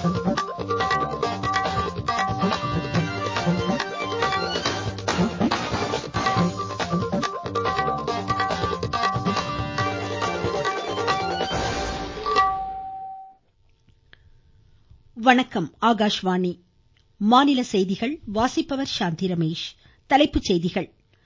வணக்கம் ஆகாஷ்வாணி மாநில செய்திகள் வாசிப்பவர் சாந்தி ரமேஷ் தலைப்புச் செய்திகள்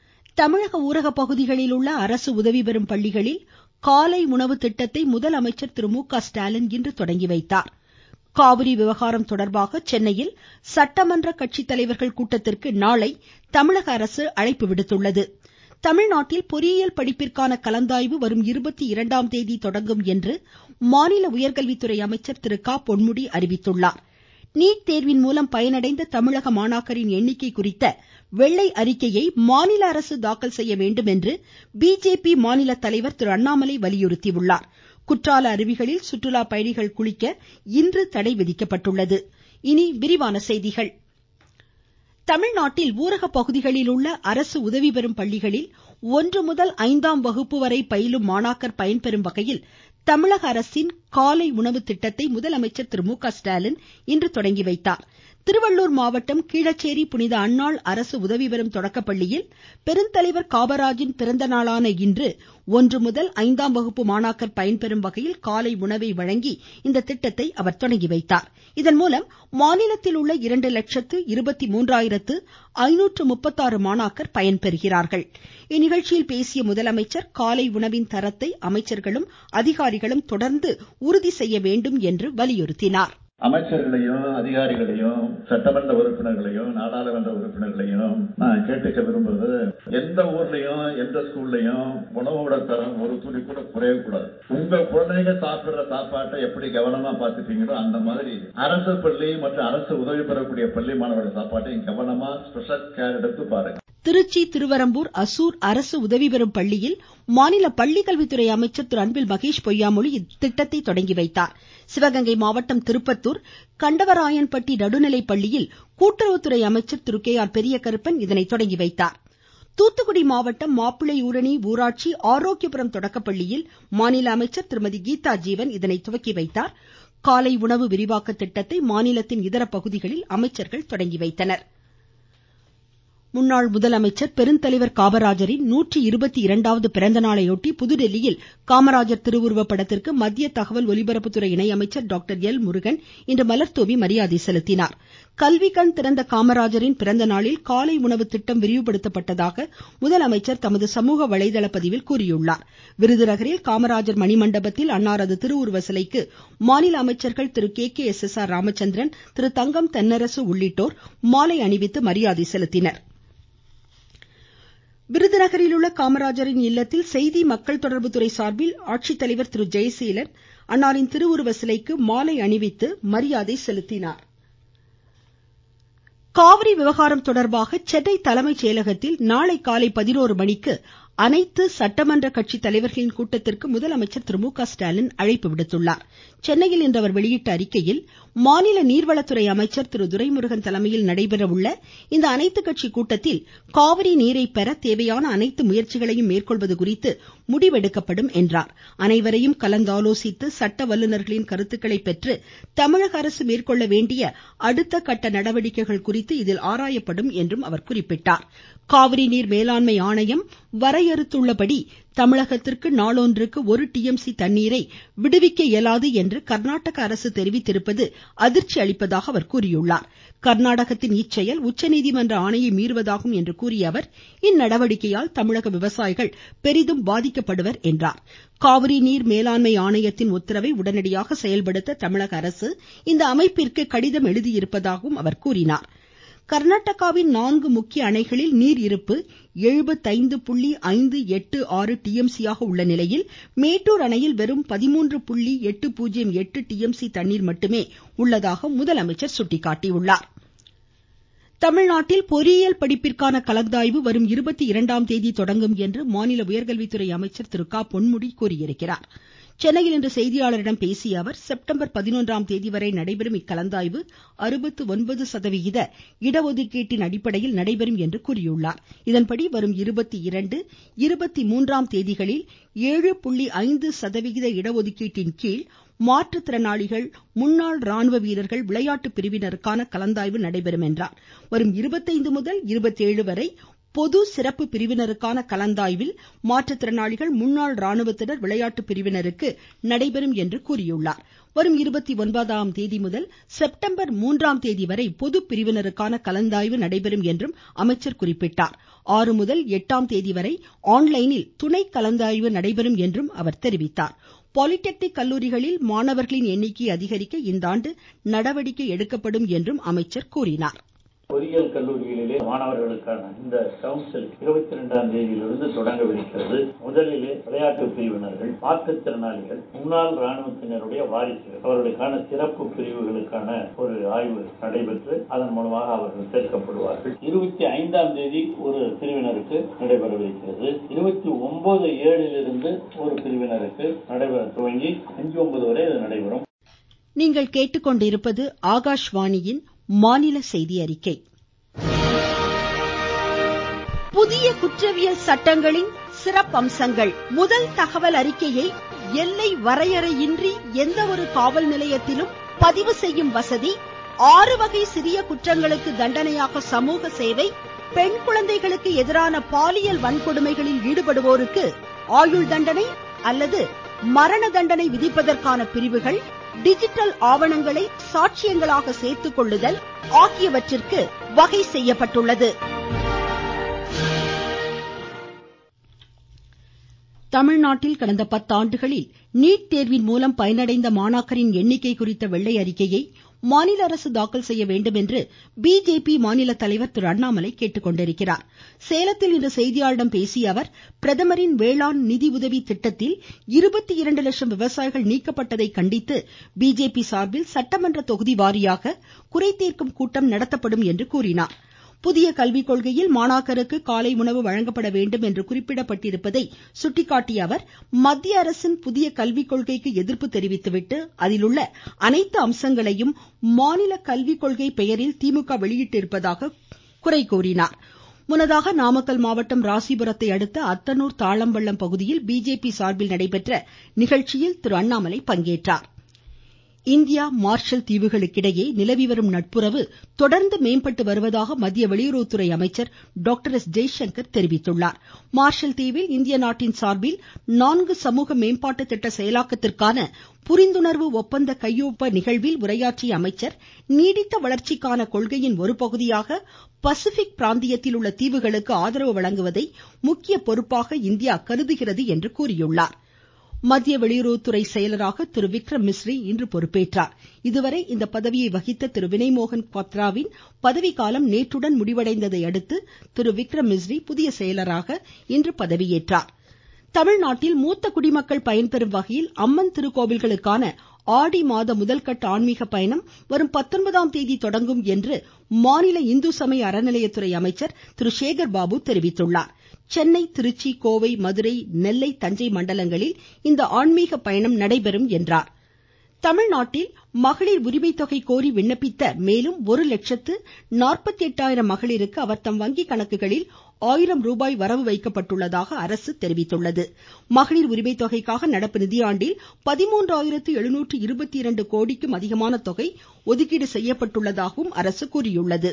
தமிழக ஊரக பகுதிகளில் உள்ள அரசு உதவி பெறும் பள்ளிகளில் காலை உணவு திட்டத்தை முதலமைச்சர் திரு மு க ஸ்டாலின் இன்று தொடங்கி வைத்தார் காவிரி விவகாரம் தொடர்பாக சென்னையில் சட்டமன்ற கட்சி தலைவர்கள் கூட்டத்திற்கு நாளை தமிழக அரசு அழைப்பு விடுத்துள்ளது தமிழ்நாட்டில் பொறியியல் படிப்பிற்கான கலந்தாய்வு வரும் இருபத்திரண்டாம் தேதி தொடங்கும் என்று மாநில உயர்கல்வித்துறை அமைச்சர் திரு க பொன்முடி அறிவித்துள்ளார் நீட் தேர்வின் மூலம் பயனடைந்த தமிழக மாணாக்கரின் எண்ணிக்கை குறித்த வெள்ளை அறிக்கையை மாநில அரசு தாக்கல் செய்ய வேண்டும் என்று பிஜேபி மாநில தலைவர் திரு அண்ணாமலை வலியுறுத்தியுள்ளார் குற்றால அருவிகளில் சுற்றுலா பயணிகள் குளிக்க இன்று தடை விதிக்கப்பட்டுள்ளது இனி விரிவான செய்திகள் தமிழ்நாட்டில் ஊரக பகுதிகளில் உள்ள அரசு உதவி பெறும் பள்ளிகளில் ஒன்று முதல் ஐந்தாம் வகுப்பு வரை பயிலும் மாணாக்கர் பயன்பெறும் வகையில் தமிழக அரசின் காலை உணவு திட்டத்தை முதலமைச்சர் திரு மு க ஸ்டாலின் இன்று தொடங்கி வைத்தார் திருவள்ளூர் மாவட்டம் கீழச்சேரி புனித அன்னாள் அரசு உதவி பெறும் தொடக்கப்பள்ளியில் பெருந்தலைவர் காமராஜின் பிறந்த நாளான இன்று ஒன்று முதல் ஐந்தாம் வகுப்பு மாணாக்கர் பயன்பெறும் வகையில் காலை உணவை வழங்கி இந்த திட்டத்தை அவர் தொடங்கி வைத்தார் இதன் மூலம் மாநிலத்தில் உள்ள இரண்டு லட்சத்து இருபத்தி மூன்றாயிரத்து ஐநூற்று முப்பத்தாறு மாணாக்கர் பயன்பெறுகிறார்கள் இந்நிகழ்ச்சியில் பேசிய முதலமைச்சர் காலை உணவின் தரத்தை அமைச்சர்களும் அதிகாரிகளும் தொடர்ந்து உறுதி செய்ய வேண்டும் என்று வலியுறுத்தினார் அமைச்சர்களையும் அதிகாரிகளையும் சட்டமன்ற உறுப்பினர்களையும் நாடாளுமன்ற உறுப்பினர்களையும் நான் கேட்டுக்க விரும்புவது எந்த ஊர்லயும் எந்த ஸ்கூல்லையும் உணவோட தரம் ஒரு துளி கூட குறையக்கூடாது உங்க குழந்தைங்க சாப்பிடுற சாப்பாட்டை எப்படி கவனமா பார்த்துட்டீங்களோ அந்த மாதிரி அரசு பள்ளி மற்றும் அரசு உதவி பெறக்கூடிய பள்ளி மாணவர்கள் சாப்பாட்டையும் கவனமா ஸ்பெஷல் கேர் எடுத்து பாருங்க திருச்சி திருவரம்பூர் அசூர் அரசு உதவி பெறும் பள்ளியில் மாநில பள்ளிக்கல்வித்துறை அமைச்சர் திரு அன்பில் மகேஷ் பொய்யாமொழி இத்திட்டத்தை தொடங்கி வைத்தார் சிவகங்கை மாவட்டம் திருப்பத்தூர் கண்டவராயன்பட்டி நடுநிலைப் பள்ளியில் கூட்டுறவுத்துறை அமைச்சர் திரு கே ஆர் பெரியகருப்பன் இதனை தொடங்கி வைத்தார் தூத்துக்குடி மாவட்டம் மாப்பிள்ளையூரணி ஊராட்சி ஆரோக்கியபுரம் தொடக்கப்பள்ளியில் மாநில அமைச்சர் திருமதி கீதா ஜீவன் இதனை துவக்கி வைத்தார் காலை உணவு விரிவாக்க திட்டத்தை மாநிலத்தின் இதர பகுதிகளில் அமைச்சர்கள் தொடங்கி வைத்தனர் முன்னாள் முதலமைச்சர் பெருந்தலைவர் காமராஜரின் நூற்றி இருபத்தி இரண்டாவது பிறந்த நாளையொட்டி புதுதில்லியில் காமராஜர் திருவுருவ படத்திற்கு மத்திய தகவல் ஒலிபரப்புத்துறை இணை அமைச்சர் டாக்டர் எல் முருகன் இன்று மலர்தூவி மரியாதை செலுத்தினார் கல்வி கண் திறந்த காமராஜரின் பிறந்த நாளில் காலை உணவு திட்டம் விரிவுபடுத்தப்பட்டதாக முதலமைச்சர் தமது சமூக வலைதள பதிவில் கூறியுள்ளார் விருதுநகரில் காமராஜர் மணிமண்டபத்தில் அன்னாரது திருவுருவ சிலைக்கு மாநில அமைச்சர்கள் Thiru K K S S R Ramachandran Thiru Thangam Thennarasu உள்ளிட்டோர் மாலை அணிவித்து மரியாதை செலுத்தினர் விருதுநகரில் உள்ள காமராஜரின் இல்லத்தில் செய்தி மக்கள் தொடர்புத்துறை சார்பில் ஆட்சித்தலைவர் திரு ஜெயசீலன் அன்னாரின் திருவுருவ சிலைக்கு மாலை அணிவித்து மரியாதை செலுத்தினார் காவிரி விவகாரம் தொடர்பாக சென்னை தலைமைச் செயலகத்தில் நாளை காலை பதினோரு மணிக்கு அனைத்து சட்டமன்ற கட்சி தலைவர்களின் கூட்டத்திற்கு முதலமைச்சர் திரு மு க ஸ்டாலின் அழைப்பு விடுத்துள்ளார் சென்னையில் இன்று அவர் வெளியிட்ட அறிக்கையில் மாநில நீர்வளத்துறை அமைச்சர் திரு துரைமுருகன் தலைமையில் நடைபெற உள்ள இந்த அனைத்து கட்சி கூட்டத்தில் காவிரி நீரை பெற தேவையான அனைத்து முயற்சிகளையும் மேற்கொள்வது குறித்து முடிவெடுக்கப்படும் என்றார் அனைவரையும் கலந்தாலோசித்து சட்ட வல்லுநர்களின் கருத்துக்களை பெற்று தமிழக அரசு மேற்கொள்ள வேண்டிய அடுத்த கட்ட நடவடிக்கைகள் குறித்து இதில் ஆராயப்படும் என்றும் அவர் குறிப்பிட்டார் காவிரி நீர் மேலாண்மை ஆணையம் வரையறுத்துள்ளபடி தமிழகத்திற்கு நாளொன்றுக்கு ஒரு டிஎம்சி தண்ணீரை விடுவிக்க இயலாது என்று கர்நாடக அரசு தெரிவித்திருப்பது அதிர்ச்சி அளிப்பதாக அவர் கூறியுள்ளார் கர்நாடகத்தின் இச்செயல் உச்சநீதிமன்ற ஆணையை மீறுவதாகும் என்று கூறிய அவர் இந்நடவடிக்கையால் தமிழக விவசாயிகள் பெரிதும் பாதிக்கப்படுவர் என்றார் காவிரி நீர் மேலாண்மை ஆணையத்தின் உத்தரவை உடனடியாக செயல்படுத்த தமிழக அரசு இந்த அமைப்பிற்கு கடிதம் எழுதியிருப்பதாகவும் அவர் கூறினார் கர்நாடகாவின் நான்கு முக்கிய அணைகளில் நீர் இருப்பு எழுபத்தைந்து புள்ளி ஐந்து எட்டு ஆறு டிஎம்சியாக உள்ள நிலையில் மேட்டூர் அணையில் வெறும் பதிமூன்று புள்ளி எட்டு பூஜ்ஜியம் எட்டு டிஎம்சி தண்ணீர் மட்டுமே உள்ளதாக முதலமைச்சர் சுட்டிக்காட்டியுள்ளார் தமிழ்நாட்டில் பொறியியல் படிப்பிற்கான கலந்தாய்வு வரும் இருபத்தி இரண்டாம் தேதி தொடங்கும் என்று மாநில உயர்கல்வித்துறை அமைச்சர் திரு க பொன்முடி கூறியிருக்கிறார் சென்னையில் இன்று செய்தியாளர்களிடம் பேசிய அவர் செப்டம்பர் பதினொன்றாம் தேதி வரை நடைபெறும் இக்கலந்தாய்வு அறுபத்து ஒன்பது சதவிகித இடஒதுக்கீட்டின் அடிப்படையில் நடைபெறும் என்று கூறியுள்ளார் இதன்படி வரும் இருபத்தி இரண்டு இருபத்தி மூன்றாம் தேதிகளில் ஏழு புள்ளி ஐந்து சதவிகித இடஒதுக்கீட்டின் கீழ் மாற்றுத்திறனாளிகள் முன்னாள் ராணுவ வீரர்கள் விளையாட்டு பிரிவினருக்கான கலந்தாய்வு நடைபெறும் என்றார் வரும் இருபத்தைந்து முதல் இருபத்தேழு வரை பொது சிறப்பு பிரிவினருக்கான கலந்தாய்வில் மாற்றுத்திறனாளிகள் முன்னாள் ராணுவத்தினர் விளையாட்டு பிரிவினருக்கு நடைபெறும் என்று கூறியுள்ளார் வரும் இருபத்தி ஒன்பதாம் தேதி முதல் செப்டம்பர் மூன்றாம் தேதி வரை பொது பிரிவினருக்கான கலந்தாய்வு நடைபெறும் என்றும் அமைச்சர் குறிப்பிட்டார் ஆறு முதல் எட்டாம் தேதி வரை ஆன்லைனில் துணை கலந்தாய்வு நடைபெறும் என்றும் அவர் தெரிவித்தார் பாலிடெக்னிக் கல்லூரிகளில் மாணவர்களின் எண்ணிக்கையை அதிகரிக்க இந்த ஆண்டு நடவடிக்கை எடுக்கப்படும் என்றும் அமைச்சர் கூறினார் பொறியியல் கல்லூரிகளிலே மாணவர்களுக்கான இந்த கவுன்சில் இருபத்தி ரெண்டாம் தேதியிலிருந்து தொடங்கவிருக்கிறது முதலிலே விளையாட்டு பிரிவினர்கள் மாற்றுத்திறனாளிகள் முன்னாள் ராணுவத்தினருடைய வாரிசுகள் அவர்களுக்கான சிறப்பு பிரிவுகளுக்கான ஒரு ஆய்வு நடைபெற்று அதன் மூலமாக அவர்கள் சேர்க்கப்படுவார்கள் இருபத்தி ஐந்தாம் தேதி ஒரு பிரிவினருக்கு நடைபெறவிருக்கிறது இருபத்தி ஒன்பது ஏழிலிருந்து ஒரு பிரிவினருக்கு நடைபெற துவங்கி அஞ்சு ஒன்பது வரை அது நடைபெறும் நீங்கள் கேட்டுக்கொண்டிருப்பது ஆகாஷ்வாணியின் மாநில செய்தி அறிக்கை புதிய குற்றவியல் சட்டங்களின் சிறப்பம்சங்கள் முதல் தகவல் அறிக்கையை எல்லை வரையறையின்றி எந்த ஒரு காவல் நிலையத்திலும் பதிவு செய்யும் வசதி ஆறு வகை சிறிய குற்றங்களுக்கு தண்டனையாக சமூக சேவை பெண் குழந்தைகளுக்கு எதிரான பாலியல் வன்கொடுமைகளில் ஈடுபடுவோருக்கு ஆயுள் தண்டனை அல்லது மரண தண்டனை விதிப்பதற்கான பிரிவுகள் டிஜிட்டல் ஆவணங்களை சாட்சியங்களாக சேர்த்துக் கொள்ளுதல் ஆகியவற்றிற்கு வகை செய்யப்பட்டுள்ளது தமிழ்நாட்டில் கடந்த பத்தாண்டுகளில் நீட் தேர்வின் மூலம் பயனடைந்த மாணாக்கரின் எண்ணிக்கை குறித்த வெள்ளை அறிக்கையை மாநில அரசு தாக்கல் செய்ய வேண்டும் என்று பிஜேபி மாநில தலைவர் திரு அண்ணாமலை கேட்டுக்கொண்டிருக்கிறார் சேலத்தில் இன்று செய்தியாளர்களிடம் பேசிய அவர் பிரதமரின் வேளாண் நிதி உதவி திட்டத்தில் இருபத்தி இரண்டு லட்சம் விவசாயிகள் நீக்கப்பட்டதை கண்டித்து பிஜேபி சார்பில் சட்டமன்ற தொகுதி வாரியாக குறைதீர்க்கும் கூட்டம் நடத்தப்படும் என்று கூறினார் புதிய கல்விக் கொள்கையில் மாணாக்கருக்கு காலை உணவு வழங்கப்பட வேண்டும் என்று குறிப்பிடப்பட்டிருப்பதை சுட்டிக்காட்டிய அவர் மத்திய அரசின் புதிய கல்விக் கொள்கைக்கு எதிர்ப்பு தெரிவித்துவிட்டு அதில் உள்ள அனைத்து அம்சங்களையும் மாநில கல்விக் கொள்கை பெயரில் திமுக வெளியிட்டிருப்பதாக குறை கூறினார் முன்னதாக நாமக்கல் மாவட்டம் ராசிபுரத்தை அடுத்த அத்தனூர் தாளம்பள்ளம் பகுதியில் பிஜேபி சார்பில் நடைபெற்ற நிகழ்ச்சியில் திரு அண்ணாமலை பங்கேற்றார் இந்தியா மார்ஷல் தீவுகளுக்கிடையே நிலவி வரும் நட்புறவு தொடர்ந்து மேம்பட்டு வருவதாக மத்திய வெளியுறவுத்துறை அமைச்சர் டாக்டர் எஸ் ஜெய்சங்கர் தெரிவித்துள்ளார் மார்ஷல் தீவில் இந்திய நாட்டின் சார்பில் நான்கு சமூக மேம்பாட்டு திட்ட செயலாக்கத்திற்கான புரிந்துணர்வு ஒப்பந்த கையொப்ப நிகழ்வில் உரையாற்றிய அமைச்சர் நீடித்த வளர்ச்சிக்கான கொள்கையின் ஒரு பகுதியாக பசிபிக் பிராந்தியத்தில் உள்ள தீவுகளுக்கு ஆதரவு வழங்குவதை முக்கிய பொறுப்பாக இந்தியா கருதுகிறது என்று கூறியுள்ளார் மத்திய வெளியுறவுத்துறை செயலராக திரு விக்ரம் மிஸ்ரி இன்று பொறுப்பேற்றார் இதுவரை இந்த பதவியை வகித்த திரு வினய் மோகன் குவாத்ராவின் பதவிக்காலம் நேற்றுடன் முடிவடைந்ததை அடுத்து திரு விக்ரம் மிஸ்ரி புதிய செயலராக இன்று பதவியேற்றார் தமிழ்நாட்டில் மூத்த குடிமக்கள் பயன்பெறும் வகையில் அம்மன் திருக்கோவில்களுக்கான ஆடி மாத முதல்கட்ட ஆன்மீக பயணம் வரும் பத்தொன்பதாம் தேதி தொடங்கும் என்று மாநில இந்து சமய அறநிலையத்துறை அமைச்சர் திரு சேகர் பாபு தெரிவித்துள்ளார் சென்னை திருச்சி கோவை மதுரை நெல்லை தஞ்சை மண்டலங்களில் இந்த ஆன்மீக பயணம் நடைபெறும் என்றார் தமிழ்நாட்டில் மகளிர் உரிமை தொகை கோரி விண்ணப்பித்த மேலும் ஒரு லட்சத்து நாற்பத்தி எட்டாயிரம் மகளிருக்கு அவர் தம் வங்கி கணக்குகளில் ஆயிரம் ரூபாய் வரவு வைக்கப்பட்டுள்ளதாக அரசு தெரிவித்துள்ளது மகளிர் உரிமை தொகைக்காக நடப்பு நிதியாண்டில் பதிமூன்றாயிரத்து எழுநூற்று இருபத்தி இரண்டு கோடிக்கும் அதிகமான தொகை ஒதுக்கீடு செய்யப்பட்டுள்ளதாகவும் அரசு கூறியுள்ளது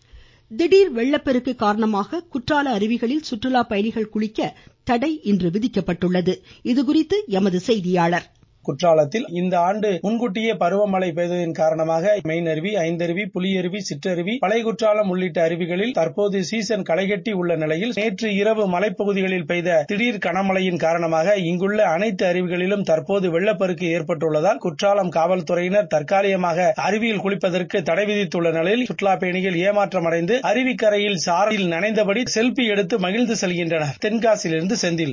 திடீர் வெள்ளப்பெருக்கு காரணமாக குற்றால அருவிகளில் சுற்றுலா பயணிகள் குளிக்க தடை இன்று விதிக்கப்பட்டுள்ளது இதுகுறித்து எமது செய்தியாளர் குற்றாலத்தில் இந்த ஆண்டு முன்கூட்டியே பருவமழை பெய்ததன் காரணமாக மெயினருவி ஐந்தருவி புலியருவி சிற்றருவி பழைய குற்றாலம் உள்ளிட்ட அருவிகளில் தற்போது சீசன் களைகட்டி உள்ள நிலையில் நேற்று இரவு மலைப்பகுதிகளில் பெய்த திடீர் கனமழையின் காரணமாக இங்குள்ள அனைத்து அருவிகளிலும் தற்போது வெள்ளப்பெருக்கு ஏற்பட்டுள்ளதால் குற்றாலம் காவல்துறையினர் தற்காலிகமாக அருவியில் குளிப்பதற்கு தடை விதித்துள்ள நிலையில் சுற்றுலா பயணிகள் ஏமாற்றம் அடைந்து அருவிக்கரையில் சாரலில் நனைந்தபடி செல்பி எடுத்து மகிழ்ந்து செல்கின்றனர் தென்காசியிலிருந்து செந்தில்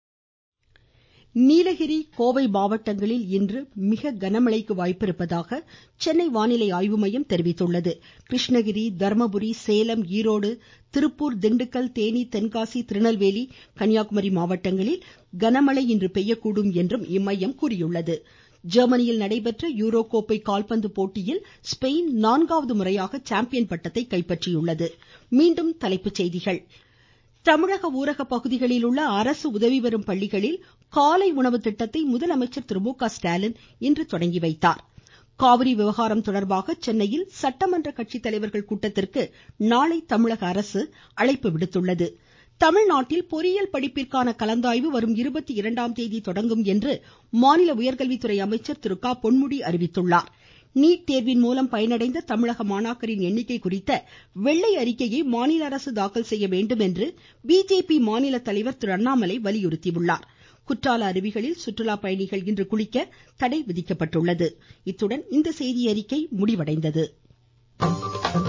நீலகிரி கோவை மாவட்டங்களில் இன்று மிக கனமழைக்கு வாய்ப்பிருப்பதாக சென்னை வானிலை ஆய்வு மையம் தெரிவித்துள்ளது கிருஷ்ணகிரி தர்மபுரி சேலம் ஈரோடு திருப்பூர் திண்டுக்கல் தேனி தென்காசி திருநெல்வேலி கன்னியாகுமரி மாவட்டங்களில் கனமழை இன்று பெய்யக்கூடும் என்றும் இம்மையம் கூறியுள்ளது ஜெர்மனியில் நடைபெற்ற யூரோ கோப்பை கால்பந்து போட்டியில் ஸ்பெயின் நான்காவது முறையாக சாம்பியன் பட்டத்தை கைப்பற்றியுள்ளது மீண்டும் தலைப்புச் செய்திகள் தமிழக ஊரக பகுதிகளில் உள்ள அரசு உதவி பெறும் பள்ளிகளில் காலை உணவு திட்டத்தை முதலமைச்சர் திரு மு க ஸ்டாலின் இன்று தொடங்கி வைத்தார் காவிரி விவகாரம் தொடர்பாக சென்னையில் சட்டமன்ற கட்சி தலைவர்கள் கூட்டத்திற்கு நாளை தமிழக அரசு அழைப்பு விடுத்துள்ளது தமிழ்நாட்டில் பொறியியல் படிப்பிற்கான கலந்தாய்வு வரும் இருபத்தி இரண்டாம் தேதி தொடங்கும் என்று மாநில உயர்கல்வித்துறை அமைச்சர் திரு க பொன்முடி அறிவித்துள்ளார் நீட் தேர்வின் மூலம் பயனடைந்த தமிழக மாணாக்கரின் எண்ணிக்கை குறித்த வெள்ளை அறிக்கையை மாநில அரசு தாக்கல் செய்ய வேண்டும் என்று பிஜேபி மாநில தலைவர் திரு அண்ணாமலை வலியுறுத்தியுள்ளார் குற்றால அருவிகளில் சுற்றுலா பயணிகள் இன்று குளிக்க தடை விதிக்கப்பட்டுள்ளது இத்துடன் இந்த செய்தியறிக்கை முடிவடைந்தது